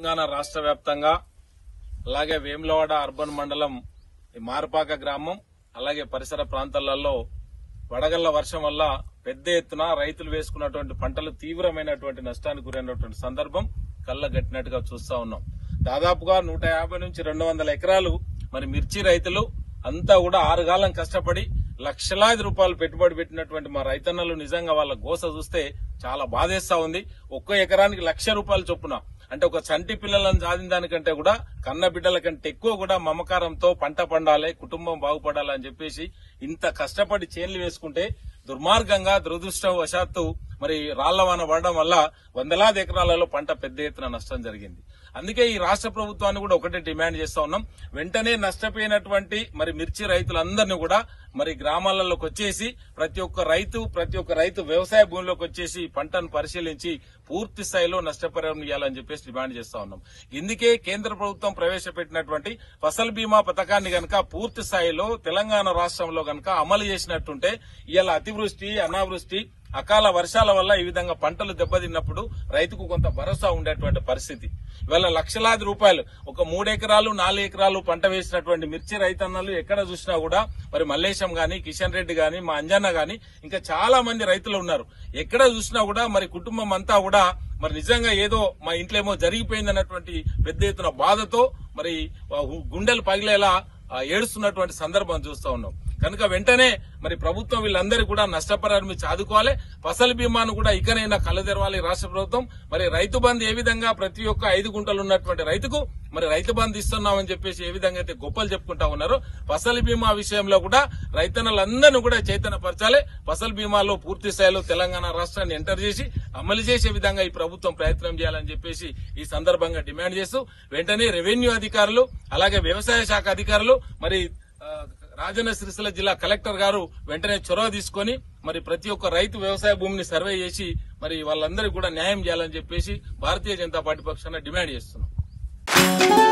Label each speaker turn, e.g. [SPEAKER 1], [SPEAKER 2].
[SPEAKER 1] తెలంగాణ రాష్ట్ర వ్యాప్తంగా అలాగే వేములవాడ అర్బన్ మండలం ఈ మార్పాక గ్రామం అలాగే పరిసర ప్రాంతాలలో వడగళ్ల వర్షం వల్ల పెద్ద ఎత్తున రైతులు వేసుకున్నటువంటి పంటలు తీవ్రమైనటువంటి నష్టానికి గురైనటువంటి సందర్భం కళ్ళగట్టినట్టుగా చూస్తా ఉన్నాం దాదాపుగా నూట యాభై నుంచి రెండు వందల ఎకరాలు మరి మిర్చి రైతులు అంతా కూడా ఆరుగాలం కష్టపడి లక్షలాది రూపాయలు పెట్టుబడి పెట్టినటువంటి మా రైతన్నలు నిజంగా వాళ్ళ గోస చూస్తే చాలా బాధేస్తా ఉంది ఒక్క ఎకరానికి లక్ష రూపాయలు చొప్పున అంటే ఒక చంటి పిల్లలను సాధిన దానికంటే కూడా కన్న బిడ్డల కంటే ఎక్కువ కూడా మమకారంతో పంట పండాలి కుటుంబం బాగుపడాలి అని చెప్పేసి ఇంత కష్టపడి చేన్లు వేసుకుంటే దుర్మార్గంగా దురదృష్టవశాత్తు మరి రాళ్ల వాన పడడం వల్ల వందలాది ఎకరాలలో పంట పెద్ద ఎత్తున నష్టం జరిగింది అందుకే ఈ రాష్ట్ర ప్రభుత్వాన్ని కూడా ఒకటే డిమాండ్ చేస్తా ఉన్నాం వెంటనే నష్టపోయినటువంటి మరి మిర్చి రైతులందరినీ కూడా మరి గ్రామాలలోకి వచ్చేసి ప్రతి ఒక్క రైతు ప్రతి ఒక్క రైతు వ్యవసాయ భూమిలోకి వచ్చేసి పంటను పరిశీలించి పూర్తి స్థాయిలో నష్టపరిహారం ఇవ్వాలని చెప్పేసి డిమాండ్ చేస్తా ఉన్నాం ఇందుకే కేంద్ర ప్రభుత్వం ప్రవేశపెట్టినటువంటి ఫసల్ బీమా పథకాన్ని గనక పూర్తి స్థాయిలో తెలంగాణ రాష్ట్రంలో గనక అమలు చేసినట్టుంటే ఇవాళ అతివృష్టి అనావృష్టి అకాల వర్షాల వల్ల ఈ విధంగా పంటలు దెబ్బతిన్నప్పుడు రైతుకు కొంత భరోసా ఉండేటువంటి పరిస్థితి ఇవాళ లక్షలాది రూపాయలు ఒక మూడెకరాలు నాలుగు ఎకరాలు పంట వేసినటువంటి మిర్చి రైతన్నలు ఎక్కడ చూసినా కూడా మరి మల్లేశం గాని కిషన్ రెడ్డి గాని మా అంజన్న గాని ఇంకా చాలా మంది రైతులు ఉన్నారు ఎక్కడ చూసినా కూడా మరి కుటుంబం అంతా కూడా మరి నిజంగా ఏదో మా ఇంట్లో ఏమో జరిగిపోయింది అన్నటువంటి పెద్ద ఎత్తున బాధతో మరి గుండెలు పగిలేలా ఆ, ఏడుస్తున్నటువంటి సందర్భం చూస్తా ఉన్నాం కనుక వెంటనే మరి ప్రభుత్వం వీళ్ళందరూ కూడా నష్టపరిహారం ఇచ్చి ఆదుకోవాలి ఫసల్ బీమాను కూడా ఇకనైనా కళ్ళు తెరవాలి రాష్ట్ర ప్రభుత్వం మరి రైతు బంధు ఏ విధంగా ప్రతి ఒక్క ఐదు గుంటలు ఉన్నటువంటి రైతుకు మరి రైతు బంధు ఇస్తున్నామని చెప్పేసి ఏ విధంగా అయితే గొప్పలు చెప్పుకుంటా ఉన్నారో ఫసల్ బీమా విషయంలో కూడా రైతన్నలందరినీ కూడా చైతన్యపరచాలి ఫసల్ బీమాలో పూర్తి స్థాయిలో తెలంగాణ రాష్ట్రాన్ని ఎంటర్ చేసి అమలు చేసే విధంగా ఈ ప్రభుత్వం ప్రయత్నం చేయాలని చెప్పేసి ఈ సందర్భంగా డిమాండ్ చేస్తూ వెంటనే రెవెన్యూ అధికారులు అలాగే వ్యవసాయ శాఖ అధికారులు మరి ఆ, రాజన్న సిరిసిల్ల జిల్లా కలెక్టర్ గారు వెంటనే చొరవ తీసుకొని మరి ప్రతి ఒక్క రైతు వ్యవసాయ భూమిని సర్వే చేసి మరి వాళ్ళందరికీ కూడా న్యాయం చేయాలని చెప్పేసి భారతీయ జనతా పార్టీ పక్షాన డిమాండ్ చేస్తున్నాం